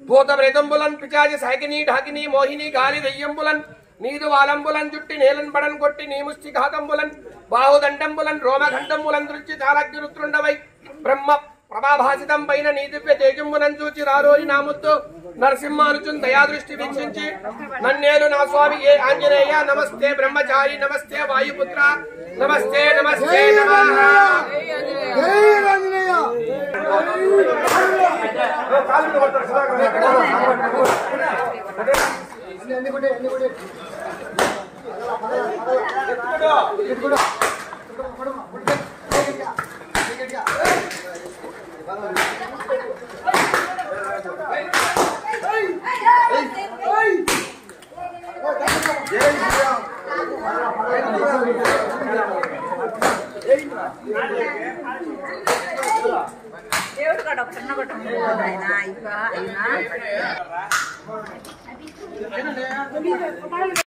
భూత ప్రేతంబులన్ పిచాచి సైకిని ఢాకిని మోహిని గాలి దెయ్యంబులన్ నీదు వాలంబులన్ జుట్టి నేలన్ పడన్ కొట్టి నీ ముష్టి ఘాతంబులన్ బాహుదండంబులన్ రోమఘంటంబులన్ దృష్టి తాళగ్ని రుద్రుండవై బ్రహ్మ ప్రభాభాసితం పైన నీ దివ్య తేజంబునం చూచి రారోజు నాముతో నరసింహానుచున్ దయాదృష్టి వీక్షించి నన్నేలు నా స్వామి ఏ ఆంజనేయ నమస్తే బ్రహ్మచారి నమస్తే వాయుపుత్ర నమస్తే నమస్తే నమః దేవుడు కూడా ఒక చిన్న కొట్టు ఆయన అయిపో అయినా